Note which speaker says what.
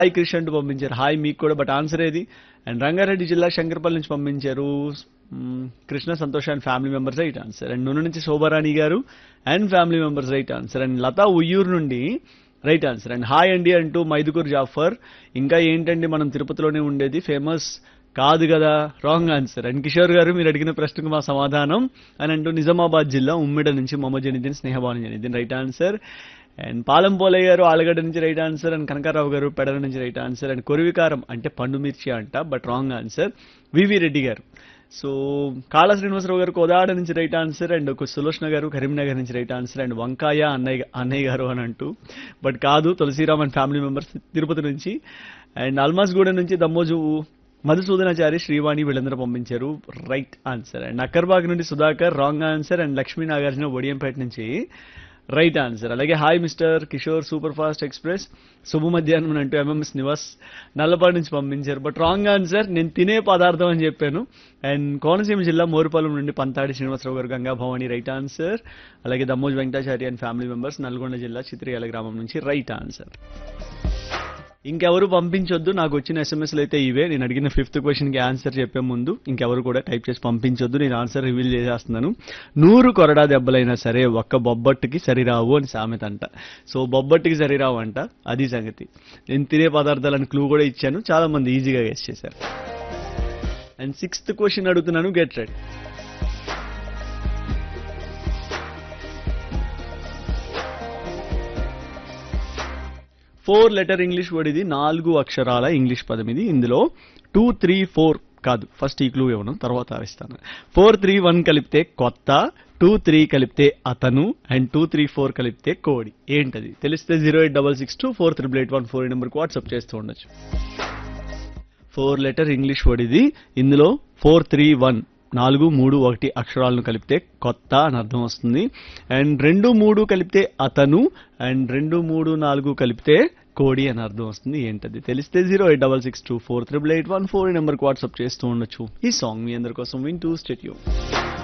Speaker 1: hi Krish అంటూ పంపించారు hi మీకు కూడా బట్ ఆన్సర్ ఏది అండ్ రంగారెడ్డి జిల్లా శంకరపల్లి నుంచి పంపించారు మ్మ్, Krishna Santosh and family members right answer and నూనె నుంచి శోభారాణి గారు and family members right answer and Latha Uyyuru నుండి రైట్ ఆన్సర్ అండ్ హాయ్ అండి అంటూ మైదుకూర్ జాఫర్ ఇంకా ఏంటండి మనం తిరుపతిలోనే ఉండేది ఫేమస్ కాదు కదా రాంగ్ ఆన్సర్ అండ్ కిషోర్ గారు మీరు అడిగిన ప్రశ్నకు మా సమాధానం అని అంటూ నిజామాబాద్ జిల్లా ఉమ్మిడ నుంచి Mohammed Janiddin Snehabhanu Janiddin right answer and Palem Polaiah గారు ఆలగడ్డ నుంచి రైట్ ఆన్సర్ అండ్ కనకారావు గారు పెడల నుంచి రైట్ ఆన్సర్ అండ్ కొరివికారం అంటే పండు మిర్చి అంట but wrong answer V V Reddy గారు సో కాళ శ్రీనివాసరావు గారు కోదాడ నుంచి రైట్ ఆన్సర్ అండ్ ఒక సులోచన గారు కరీంనగర్ నుంచి రైట్ ఆన్సర్ అండ్ వంకాయ అన్నయ్య అన్నయ్య గారు అని అంటూ బట్ కాదు Tulasiram and family members Tirupati నుంచి అండ్ అల్మాస్గూడ నుంచి దమ్మోజు మధుసూదనాచారి శ్రీవాణి వీళ్ళందరూ పంపించారు రైట్ ఆన్సర్ అండ్ అక్కర్బాగ్ నుండి Sudhakar wrong answer and Lakshmi Nagarjuna Odiyampeta నుంచి రైట్ ఆన్సర్ అలాగే hi mister Kishore super fast express శుభ మధ్యాహ్నం అంటూ ఎంఎంఎస్ నివాస్ నల్లపాడు నుంచి పంపించారు బట్ రాంగ్ ఆన్సర్ నేను తినే పదార్థం అని చెప్పాను అండ్ కోనసీమ జిల్లా మోరుపాలెం నుండి పంతాడి శ్రీనివాసరావు గారు గంగా భవాని రైట్ ఆన్సర్ అలాగే Dammoj Venkatachari and family members Nalgonda జిల్లా చిత్రియాల గ్రామం నుంచి రైట్ ఆన్సర్ ఇంకెవరు పంపించొద్దు నాకు వచ్చిన ఎస్ఎంఎస్లు అయితే ఇవే నేను అడిగిన ఫిఫ్త్ క్వశ్చన్ కి ఆన్సర్ చెప్పే ముందు ఇంకెవరు కూడా టైప్ చేసి పంపించొద్దు నేను ఆన్సర్ రివీల్ చేసేస్తున్నాను నూరు కొరడా దెబ్బలైనా సరే ఒక్క బొబ్బట్టుకి సరిరావు అని సామెత అంట సో బొబ్బట్టుకి సరిరావు అంట అది సంగతి నేను తినే పదార్థాలని క్లూ కూడా ఇచ్చాను చాలా మంది ఈజీగా గెస్ట్ చేశారు అండ్ సిక్స్త్ క్వశ్చన్ అడుగుతున్నాను get red four letter English word ఇది నాలుగు అక్షరాల ఇంగ్లీష్ పదం ఇది ఇందులో టూ త్రీ ఫోర్ కాదు ఫస్ట్ ఈ క్లూ ఇవ్వను తర్వాత ఇస్తాను ఫోర్ త్రీ వన్ కలిపితే కొత్త టూ త్రీ కలిపితే అతను అండ్ టూ త్రీ ఫోర్ కలిపితే కోడి ఏంటది తెలిస్తే zero eight double six two four triple eight one four నెంబర్కి వాట్సాప్ చేస్తూ ఉండొచ్చు ఫోర్ లెటర్ ఇంగ్లీష్ వర్డ్ ఇది ఇందులో ఫోర్ త్రీ వన్ నాలుగు మూడు ఒకటి అక్షరాలను కలిపితే కొత్త అని అర్థం వస్తుంది అండ్ రెండు మూడు కలిపితే అతను అండ్ రెండు మూడు నాలుగు కలిపితే కోడి అని అర్థం వస్తుంది ఏంటది తెలిస్తే zero eight double six two four triple eight one four నెంబర్కి వాట్సాప్ చేస్తూ ఉండొచ్చు ఈ సాంగ్ మీ అందరి కోసం వింటూ స్టేట్యూ